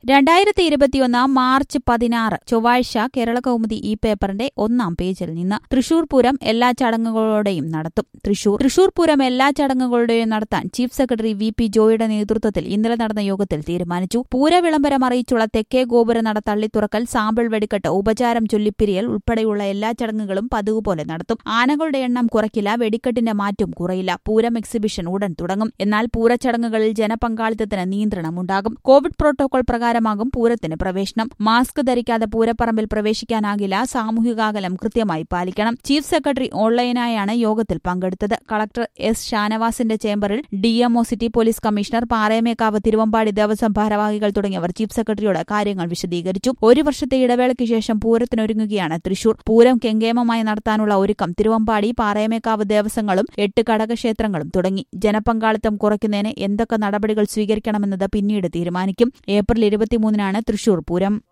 രണ്ടായിരത്തി ഇരുപത്തിയൊന്ന് മാർച്ച് പതിനാറ് ചൊവ്വാഴ്ച കേരള കൗമുദി ഈ പേപ്പറിന്റെ ഒന്നാം പേജിൽ നിന്ന് തൃശൂർ പൂരം എല്ലാ ചടങ്ങുകളോടെയും നടത്തും തൃശൂർ തൃശൂർ പൂരം എല്ലാ ചടങ്ങുകളുടെയും നടത്താൻ ചീഫ് സെക്രട്ടറി വി പി ജോയുടെ നേതൃത്വത്തിൽ ഇന്നലെ നടന്ന യോഗത്തിൽ തീരുമാനിച്ചു പൂരവിളംബരം അറിയിച്ചുള്ള തെക്കേ ഗോപുര നട തള്ളിത്തുറക്കൽ സാമ്പിൾ വെടിക്കെട്ട് ഉപചാരം ചൊല്ലിപ്പിരിയൽ ഉൾപ്പെടെയുള്ള എല്ലാ ചടങ്ങുകളും പതിവ് പോലെ നടത്തും ആനകളുടെ എണ്ണം കുറയ്ക്കില്ല വെടിക്കെട്ടിന്റെ മാറ്റം കുറയില്ല പൂരം എക്സിബിഷൻ ഉടൻ തുടങ്ങും എന്നാൽ പൂരച്ചടങ്ങുകളിൽ ജനപങ്കാളിത്തത്തിന് നിയന്ത്രണമുണ്ടാകും കോവിഡ് പ്രോട്ടോകോൾ പ്രകാരമാകും പൂരത്തിന് പ്രവേശനം മാസ്ക് ധരിക്കാതെ പൂരപ്പറമ്പിൽ പ്രവേശിക്കാനാകില്ല സാമൂഹികാകലം കൃത്യമായി പാലിക്കണം ചീഫ് സെക്രട്ടറി ഓൺലൈനായാണ് യോഗത്തിൽ പങ്കെടുത്തത് കളക്ടർ എസ് ഷാനവാസിന്റെ ചേംബറിൽ DMO city police commissioner Paramekkavu Thiruvambadi Devaswom ഭാരവാഹികൾ തുടങ്ങിയവർ ചീഫ് സെക്രട്ടറിയോട് കാര്യങ്ങൾ വിശദീകരിച്ചു ഒരു വർഷത്തെ ഇടവേളയ്ക്ക് ശേഷം പൂരത്തിനൊരുങ്ങുകയാണ് തൃശൂർ പൂരം കെങ്കേമമായി നടത്താനുള്ള ഒരുക്കം തിരുവമ്പാടി പാറയമേക്കാവ് ദേവസ്വങ്ങളും എട്ട് ഘടകക്ഷേത്രങ്ങളും തുടങ്ങി ജനപങ്കാളിത്തം കുറയ്ക്കുന്നതിന് എന്തൊക്കെ നടപടികൾ സ്വീകരിക്കണമെന്നത് പിന്നീട് തീരുമാനിക്കും ഏപ്രിൽ ഇരുപത്തിമൂന്നിനാണ് തൃശൂർ പൂരം